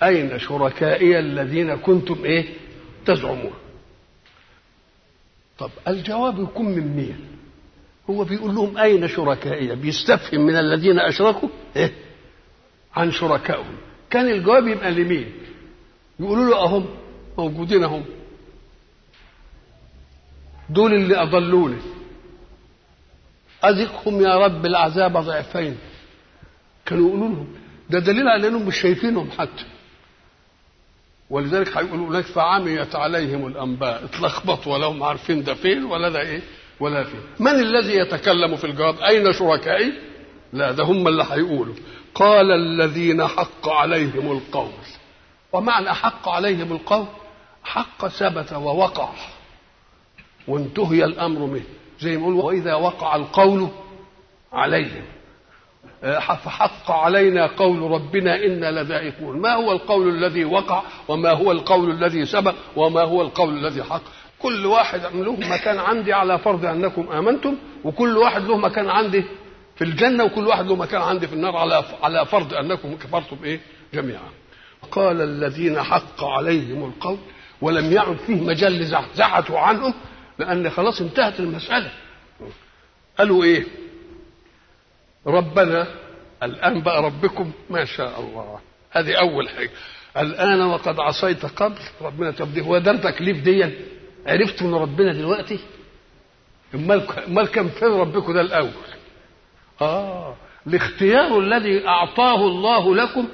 أين شركائي الذين كنتم إيه تزعمون طب الجواب يكون من مين هو بيقول لهم أين شركائي بيستفهم من الذين أشركوا إيه عن شركائهم كان الجواب يبقى لمين يقولوا له أهم موجودين أهم دول اللي أضلوني أذقهم يا رب العذاب ضعفين كانوا يقولوا لهم ده دليل على انهم مش شايفينهم حتى ولذلك هيقولوا هناك فعميت عليهم الانباء اتلخبطوا ولا هم عارفين ده فين ولا ده ايه ولا فين من الذي يتكلم في الجواب اين شركائي لا ده هم اللي هيقولوا قال الذين حق عليهم القول ومعنى حق عليهم القول حق ثبت ووقع وانتهي الامر منه زي ما يقول واذا وقع القول عليهم فحق علينا قول ربنا انا لذائقون ما هو القول الذي وقع وما هو القول الذي سبق وما هو القول الذي حق كل واحد له مكان عندي على فرض انكم امنتم وكل واحد له مكان عندي في الجنه وكل واحد له مكان عندي في النار على على فرض انكم كفرتم ايه جميعا قال الذين حق عليهم القول ولم يعد فيه مجال لزعزعته عنهم لان خلاص انتهت المساله قالوا ايه ربنا الآن بقى ربكم ما شاء الله هذه أول حاجة الآن وقد عصيت قبل ربنا طب هو ده التكليف دي عرفت من ربنا دلوقتي امال كان فين ربكم ده الأول آه الاختيار الذي أعطاه الله لكم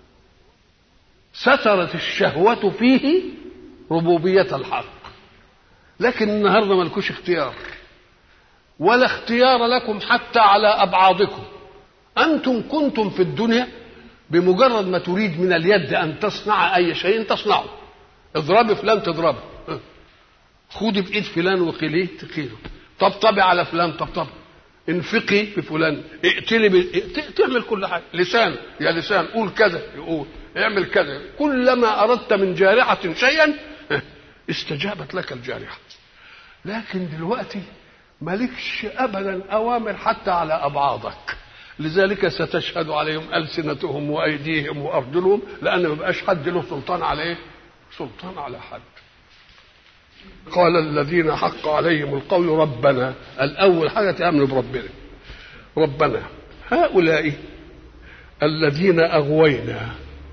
سترت الشهوة فيه ربوبية الحق لكن النهارده ملكوش اختيار ولا اختيار لكم حتى على ابعاضكم انتم كنتم في الدنيا بمجرد ما تريد من اليد ان تصنع اي شيء تصنعه اضربي فلان تضربه خدي بايد فلان وقليه تقيله طبطبي على فلان طبطبي انفقي بفلان اقتلي ب... تعمل كل حاجه لسان يا لسان قول كذا يقول اعمل كذا كلما اردت من جارحه شيئا استجابت لك الجارحه لكن دلوقتي مالكش ابدا اوامر حتى على ابعاضك لذلك ستشهد عليهم السنتهم وايديهم وارجلهم لان ما بقاش حد له سلطان على ايه؟ سلطان على حد. قال الذين حق عليهم القول ربنا الاول حاجه تامنوا بربنا. ربنا هؤلاء الذين اغوينا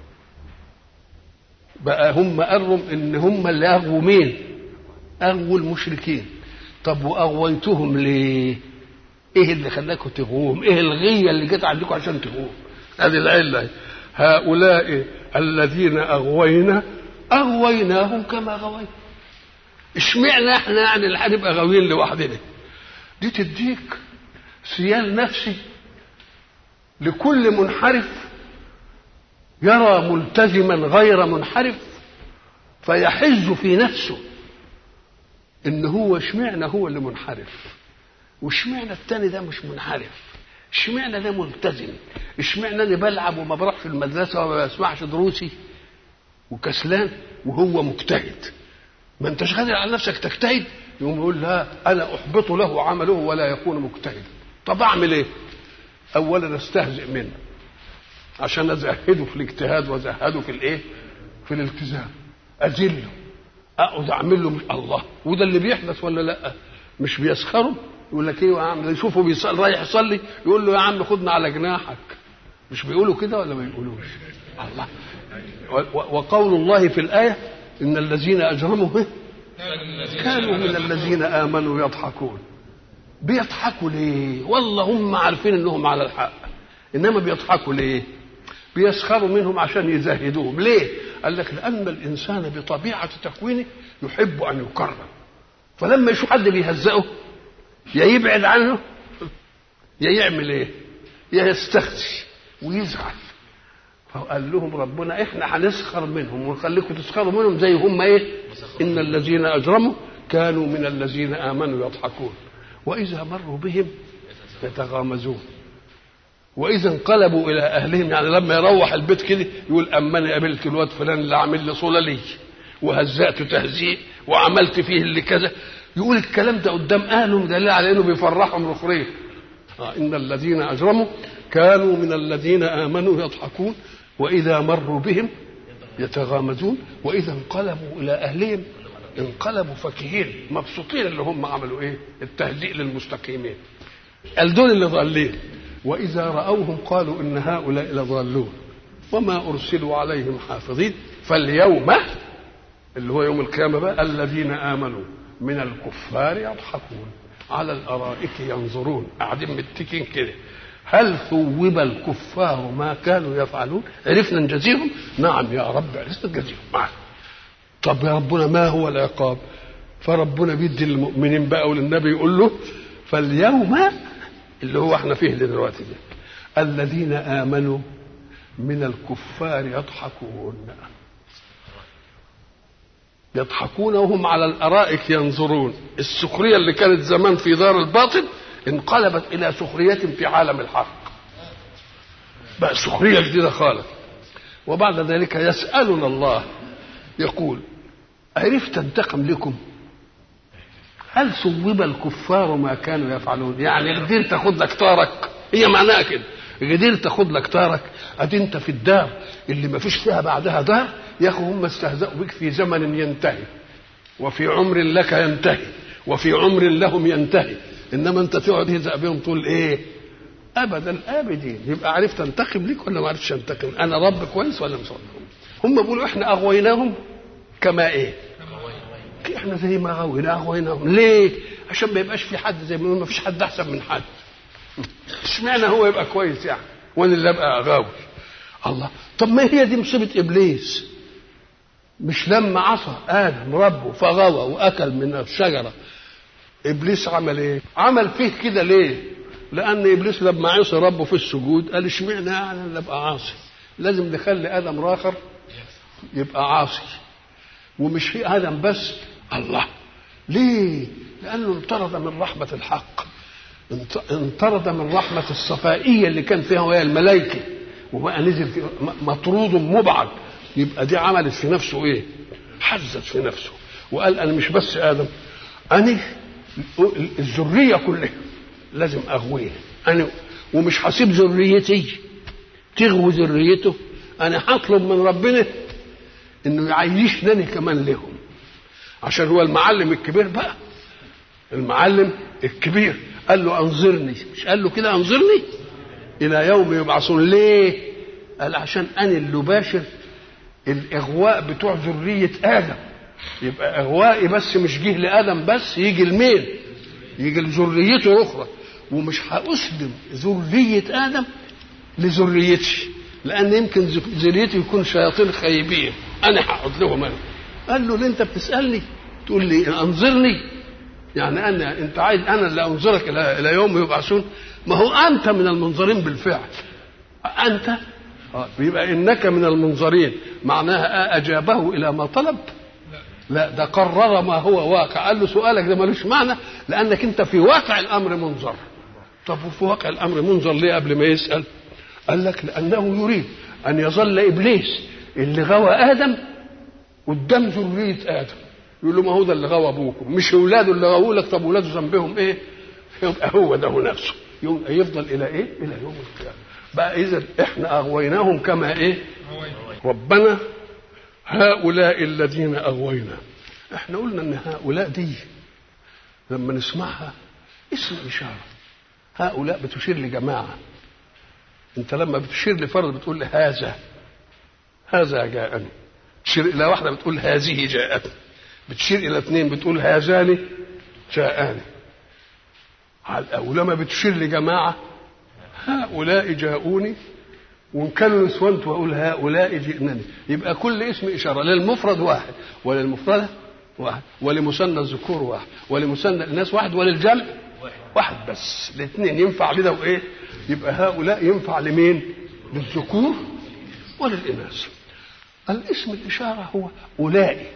بقى هم قالوا ان هم اللي اغووا مين؟ اغووا المشركين. طب واغويتهم ليه؟ ايه اللي خلاكم تغوهم؟ ايه الغيه اللي جت عندكم عشان تغوهم؟ هذه العله هؤلاء الذين اغوينا اغويناهم كما غوينا. اشمعنى احنا يعني اللي هنبقى غاويين لوحدنا؟ دي تديك سيال نفسي لكل منحرف يرى ملتزما غير منحرف فيحز في نفسه ان هو اشمعنى هو اللي منحرف واشمعنى التاني ده مش منحرف اشمعنى ده ملتزم اشمعنى انا بلعب وما بروح في المدرسه وما بسمعش دروسي وكسلان وهو مجتهد ما انتش قادر على نفسك تجتهد يقوم يقول لا انا احبط له عمله ولا يكون مجتهدا طب اعمل ايه اولا استهزئ منه عشان ازهده في الاجتهاد وازهده في الايه في الالتزام اذله اقعد اعمل له مش الله وده اللي بيحدث ولا لا مش بيسخروا يقول لك ايه يا عم يشوفه بيصلي رايح يصلي يقول له يا عم خدنا على جناحك مش بيقولوا كده ولا ما يقولوش الله وقول الله في الايه ان الذين اجرموا كانوا من الذين امنوا يضحكون بيضحكوا ليه والله هم عارفين انهم على الحق انما بيضحكوا ليه بيسخروا منهم عشان يزهدوهم ليه قال لك لان الانسان بطبيعه تكوينه يحب ان يكرم فلما يشوف حد بيهزئه يا يبعد عنه يا يعمل ايه يا يستخزي ويزعل فقال لهم ربنا احنا هنسخر منهم ونخليكم تسخروا منهم زي هم ايه ان الذين اجرموا كانوا من الذين امنوا يضحكون واذا مروا بهم يتغامزون واذا انقلبوا الى اهلهم يعني لما يروح البيت كده يقول اما انا قابلت الواد فلان اللي عامل لي صلالي وهزأته تهزيء وعملت فيه اللي كذا يقول الكلام ده قدام اهلهم دليل على انه بيفرحهم رخريه آه ان الذين اجرموا كانوا من الذين امنوا يضحكون واذا مروا بهم يتغامزون واذا انقلبوا الى اهلهم انقلبوا فكهين مبسوطين اللي هم عملوا ايه التهزيء للمستقيمين قال دول اللي ضالين واذا راوهم قالوا ان هؤلاء لضالون وما ارسلوا عليهم حافظين فاليوم اللي هو يوم القيامه بقى الذين امنوا من الكفار يضحكون على الارائك ينظرون قاعدين متكين كده هل ثوب الكفار ما كانوا يفعلون عرفنا نجازيهم نعم يا رب عرفنا نجازيهم معنا طب يا ربنا ما هو العقاب فربنا بيدي للمؤمنين بقى وللنبي يقول له فاليوم اللي هو احنا فيه دلوقتي ده الذين امنوا من الكفار يضحكون يضحكون وهم على الارائك ينظرون السخريه اللي كانت زمان في دار الباطل انقلبت الى سخريه في عالم الحق بقى سخريه جديده خالص وبعد ذلك يسالنا الله يقول عرفت انتقم لكم هل ثوب الكفار ما كانوا يفعلون يعني قدرت تاخد لك طارك هي معناها كده قدرت تاخد لك طارك ادي انت في الدار اللي ما فيش فيها بعدها دار يا اخي هم استهزأوا بك في زمن ينتهي وفي عمر لك ينتهي وفي عمر لهم ينتهي انما انت تقعد تهزأ بهم طول ايه ابدا ابدين يبقى عرفت انتقم ليك ولا ما عرفتش انتقم انا رب كويس ولا مش رب هم بيقولوا احنا اغويناهم كما ايه احنا زي ما غوينا اغويناهم ليه عشان ما يبقاش في حد زي ما ما فيش حد احسن من حد اشمعنى هو يبقى كويس يعني وانا اللي ابقى غاوي الله طب ما هي دي مصيبه ابليس مش لما عصى ادم ربه فغوى واكل من الشجره ابليس عمل ايه عمل فيه كده ليه لان ابليس لما عصى ربه في السجود قال اشمعنى يعني اللي ابقى عاصي لازم نخلي ادم راخر يبقى عاصي ومش هي ادم بس الله ليه لانه انطرد من رحمه الحق انطرد من رحمه الصفائيه اللي كان فيها وهي الملائكه وبقى نزل في مطرود مبعد يبقى دي عملت في نفسه ايه حزت في نفسه وقال انا مش بس ادم انا الذريه كلها لازم اغويها انا ومش هسيب ذريتي تغوي ذريته انا هطلب من ربنا انه يعيشني كمان لهم عشان هو المعلم الكبير بقى المعلم الكبير قال له انظرني مش قال له كده انظرني الى يوم يبعثون ليه قال عشان انا اللي باشر الاغواء بتوع ذريه ادم يبقى اغوائي بس مش جه لادم بس يجي لمين يجي لذريته الاخرى ومش هاسلم ذريه ادم لذريتي لان يمكن ذريتي يكون شياطين خايبين انا هقعد لهم انا قال له ليه انت بتسالني تقول لي انظرني يعني انا انت عايز انا اللي انظرك الى الى يوم يبعثون ما هو انت من المنظرين بالفعل انت آه يبقى انك من المنظرين معناها اجابه الى ما طلب لا ده قرر ما هو واقع قال له سؤالك ده ملوش معنى لانك انت في واقع الامر منظر طب وفي واقع الامر منظر ليه قبل ما يسال قال لك لانه يريد ان يظل ابليس اللي غوى ادم قدام ذريه ادم يقول له ما هو ده اللي غوى ابوكم مش اولاده اللي غووا لك طب اولاده ذنبهم ايه يبقى هو ده هو نفسه يوم يفضل الى ايه الى يوم القيامه بقى اذا احنا اغويناهم كما ايه ربنا هؤلاء الذين اغوينا احنا قلنا ان هؤلاء دي لما نسمعها اسم اشاره هؤلاء بتشير لجماعه انت لما بتشير لفرد بتقول هذا هذا جاءني تشير الى واحده بتقول هذه جاءتني بتشير الى اثنين بتقول هذان جاءاني ولما بتشير لجماعه هؤلاء جاءوني وان كانوا نسوان واقول هؤلاء جئنني يبقى كل اسم اشاره للمفرد واحد وللمفرده واحد ولمثنى الذكور واحد ولمثنى الناس واحد وللجمع واحد بس الاثنين ينفع لده وايه يبقى هؤلاء ينفع لمين للذكور وللاناث الاسم الاشاره هو اولئك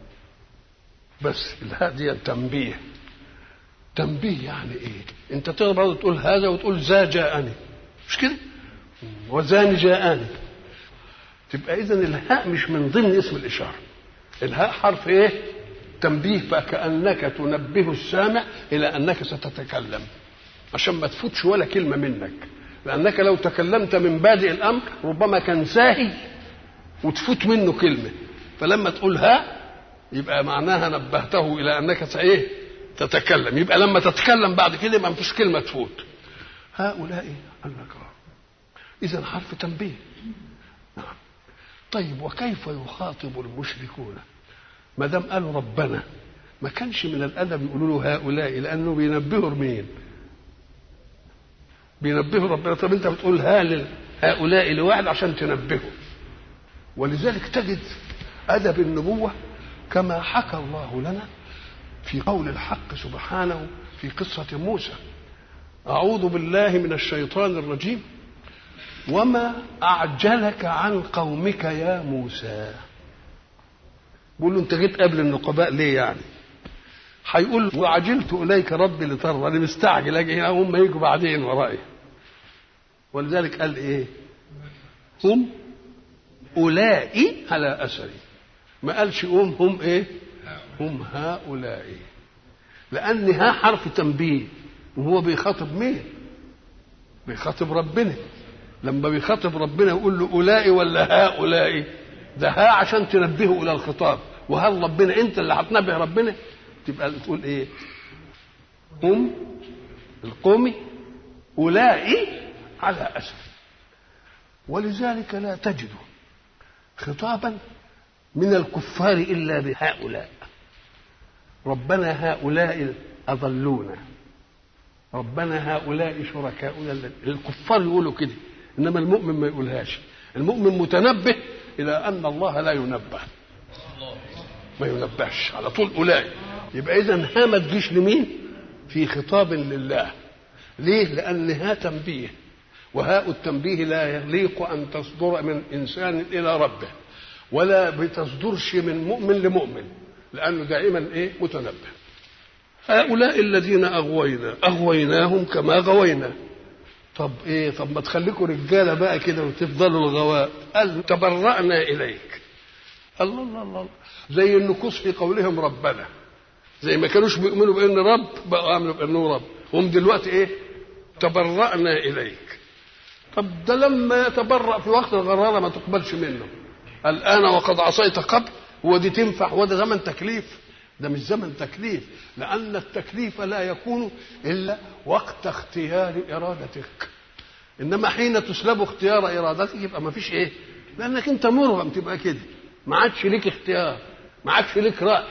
بس الهاء دي تنبيه تنبيه يعني ايه انت تقدر برضه تقول هذا وتقول ذا جاءني مش كده وذان جاءني تبقى اذا الهاء مش من ضمن اسم الاشاره الهاء حرف ايه تنبيه فكانك تنبه السامع الى انك ستتكلم عشان ما تفوتش ولا كلمه منك لانك لو تكلمت من بادئ الامر ربما كان ساهي وتفوت منه كلمه فلما تقول ها يبقى معناها نبهته الى انك ايه تتكلم يبقى لما تتكلم بعد كده ما فيش كلمه تفوت هؤلاء النكار اذا حرف تنبيه نعم طيب وكيف يخاطب المشركون ما دام قالوا ربنا ما كانش من الادب يقولوا له هؤلاء لانه بينبهوا مين بينبهوا ربنا طب انت بتقول ها هؤلاء لواحد عشان تنبهه ولذلك تجد ادب النبوه كما حكى الله لنا في قول الحق سبحانه في قصه موسى اعوذ بالله من الشيطان الرجيم وما اعجلك عن قومك يا موسى بيقول له انت جيت قبل النقباء ليه يعني هيقول وعجلت اليك ربي لترضى انا مستعجل اجي هنا هم يجوا بعدين ورائي ولذلك قال ايه هم اولئك على اثري ما قالش هم هم ايه هم هؤلاء لان ها حرف تنبيه وهو بيخاطب مين بيخاطب ربنا لما بيخاطب ربنا يقول له اولئك ولا هؤلاء ده ها عشان تنبهه الى الخطاب وهل ربنا انت اللي هتنبه ربنا تبقى تقول ايه هم القوم اولئك على اثر ولذلك لا تجد خطابا من الكفار الا بهؤلاء ربنا هؤلاء اضلونا ربنا هؤلاء شركاؤنا الكفار يقولوا كده انما المؤمن ما يقولهاش المؤمن متنبه الى ان الله لا ينبه ما ينبهش على طول اولئك يبقى اذا ها ما تجيش لمين في خطاب لله ليه لان ها تنبيه وهاء التنبيه لا يليق ان تصدر من انسان الى ربه ولا بتصدرش من مؤمن لمؤمن لانه دائما ايه متنبه هؤلاء الذين اغوينا اغويناهم كما غوينا طب ايه طب ما تخليكم رجاله بقى كده وتفضلوا الغواء قال تبرأنا اليك الله الله الله زي النكوص في قولهم ربنا زي ما كانوش بيؤمنوا بان رب بقوا امنوا بانه رب هم دلوقتي ايه تبرأنا اليك طب ده لما يتبرأ في وقت الغرارة ما تقبلش منه الآن وقد عصيت قبل هو دي تنفع هو ده زمن تكليف ده مش زمن تكليف لأن التكليف لا يكون إلا وقت اختيار إرادتك إنما حين تسلب اختيار إرادتك يبقى ما فيش إيه لأنك أنت مرغم تبقى كده ما عادش ليك اختيار ما عادش ليك رأي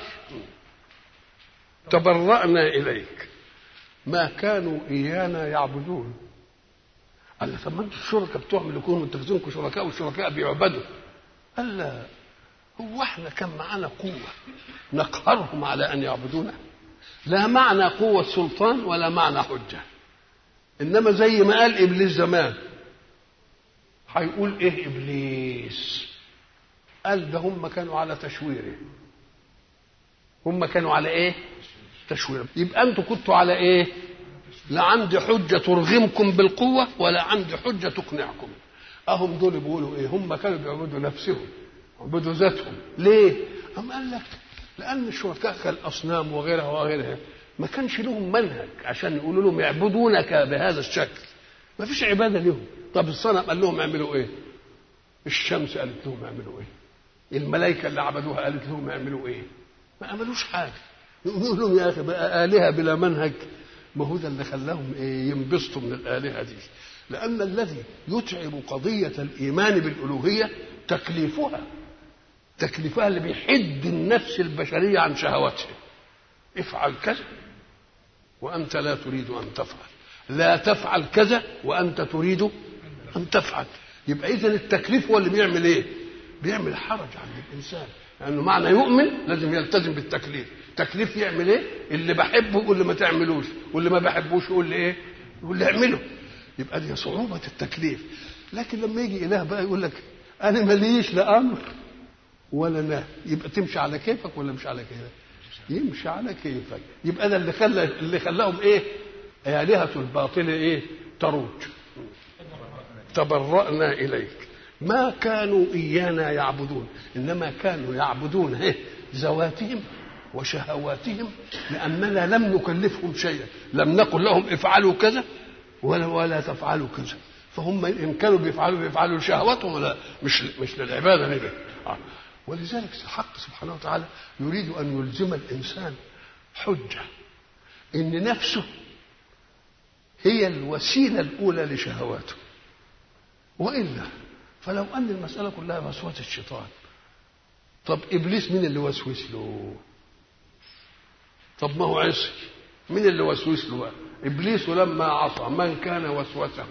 تبرأنا إليك ما كانوا إيانا يعبدون قال طب ما انتوا الشركاء بتوعهم يكونوا متخذينكم شركاء والشركاء بيعبدوا قال لا هو احنا كان معانا قوة نقهرهم على أن يعبدونا لا معنى قوة سلطان ولا معنى حجة إنما زي ما قال إبليس زمان هيقول إيه إبليس قال ده هم كانوا على تشويره هم كانوا على إيه تشويره يبقى أنتوا كنتوا على إيه لا عندي حجة ترغمكم بالقوة ولا عندي حجة تقنعكم أهم دول بيقولوا إيه هم كانوا بيعبدوا نفسهم يعبدوا ذاتهم ليه أم قال لك لأن الشركاء كالأصنام وغيرها وغيرها ما كانش لهم منهج عشان يقولوا لهم يعبدونك بهذا الشكل ما فيش عبادة لهم طب الصنم قال لهم اعملوا إيه الشمس قالت لهم اعملوا إيه الملائكة اللي عبدوها قالت لهم اعملوا إيه ما عملوش حاجة يقولوا لهم يا أخي بقى آلهة بلا منهج ما هو ده اللي خلاهم إيه ينبسطوا من الآلهة دي لأن الذي يتعب قضية الإيمان بالألوهية تكليفها تكليفها اللي بيحد النفس البشرية عن شهواتها افعل كذا وأنت لا تريد أن تفعل لا تفعل كذا وأنت تريد أن تفعل يبقى إذا التكليف هو اللي بيعمل إيه؟ بيعمل حرج عند الإنسان لأنه يعني معنى يؤمن لازم يلتزم بالتكليف تكليف يعمل ايه اللي بحبه يقول لي ما تعملوش واللي ما بحبوش يقول لي ايه يقول لي اعمله يبقى دي صعوبة التكليف لكن لما يجي إله بقى يقول لك أنا ماليش لا أمر ولا نهي يبقى تمشي على كيفك ولا مش على كيفك يمشي على كيفك يبقى ده اللي خلى اللي خلاهم ايه آلهة الباطل ايه تروج تبرأنا إليك ما كانوا إيانا يعبدون إنما كانوا يعبدون إيه ذواتهم وشهواتهم لأننا لم نكلفهم شيئا لم نقل لهم افعلوا كذا ولا ولا تفعلوا كذا فهم ان كانوا بيفعلوا بيفعلوا شهوتهم ولا مش مش للعباده نبي آه. ولذلك الحق سبحانه وتعالى يريد ان يلزم الانسان حجه ان نفسه هي الوسيله الاولى لشهواته والا فلو ان المساله كلها وسوسه الشيطان طب ابليس مين اللي وسوس له طب ما هو عصي مين اللي وسوس له بقى ابليس لما عصى من كان وسوسه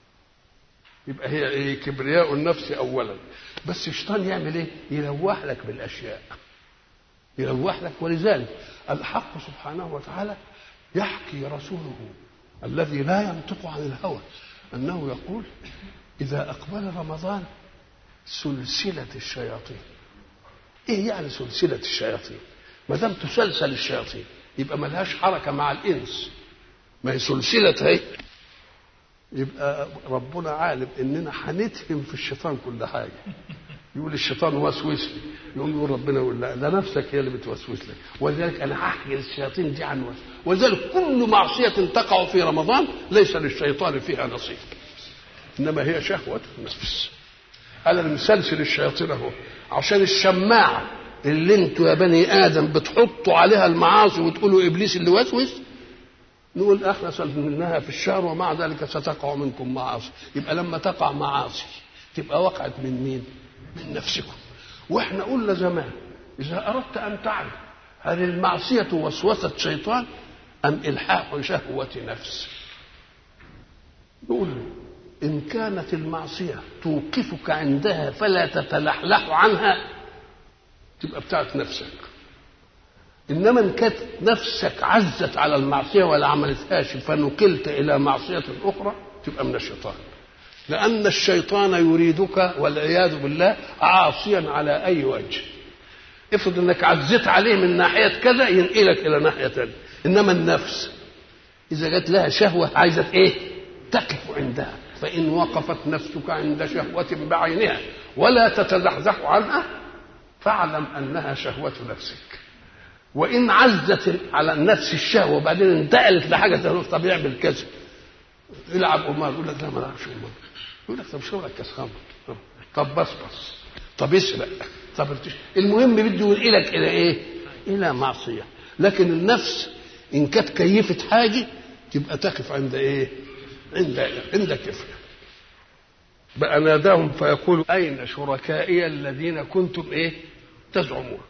يبقى هي ايه كبرياء النفس اولا بس الشيطان يعمل ايه يلوح لك بالاشياء يلوح لك ولذلك الحق سبحانه وتعالى يحكي رسوله الذي لا ينطق عن الهوى انه يقول اذا اقبل رمضان سلسله الشياطين ايه يعني سلسله الشياطين ما دام تسلسل الشياطين يبقى ملهاش حركه مع الانس ما هي سلسله اهي يبقى ربنا عالم اننا هنتهم في الشيطان كل حاجه يقول الشيطان وسوس لي يقول يقول ربنا يقول لا ده نفسك هي اللي بتوسوس لك ولذلك انا هحكي للشياطين دي عن وسوس ولذلك كل معصيه تقع في رمضان ليس للشيطان فيها نصيب انما هي شهوه النفس انا مسلسل الشياطين اهو عشان الشماعه اللي انتوا يا بني ادم بتحطوا عليها المعاصي وتقولوا ابليس اللي وسوس نقول احنا سلمناها في الشهر ومع ذلك ستقع منكم معاصي يبقى لما تقع معاصي تبقى وقعت من مين من نفسكم واحنا قلنا زمان اذا اردت ان تعرف هل المعصيه وسوسه شيطان ام الحاح شهوه نفس نقول له ان كانت المعصيه توقفك عندها فلا تتلحلح عنها تبقى بتاعت نفسك انما ان كانت نفسك عزت على المعصيه ولا عملتهاش فنقلت الى معصيه اخرى تبقى من الشيطان لان الشيطان يريدك والعياذ بالله عاصيا على اي وجه افرض انك عزيت عليه من ناحيه كذا ينقلك الى ناحيه ثانيه انما النفس اذا جت لها شهوه عايزه ايه تقف عندها فان وقفت نفسك عند شهوه بعينها ولا تتزحزح عنها فاعلم انها شهوه نفسك وان عزت على النفس الشهوه وبعدين انتقلت لحاجه ثانيه طب يعمل كذا يلعب قمار يقول لك لا ما العبش قمار يقول لك طب شغلك كاس خمر طب بس بس طب اسرق طب ارتش المهم بده ينقلك الى ايه؟ الى معصيه لكن النفس ان كانت كيفت حاجه تبقى تقف عند ايه؟ عند عند كفر بقى ناداهم فيقول اين شركائي الذين كنتم ايه؟ تزعمون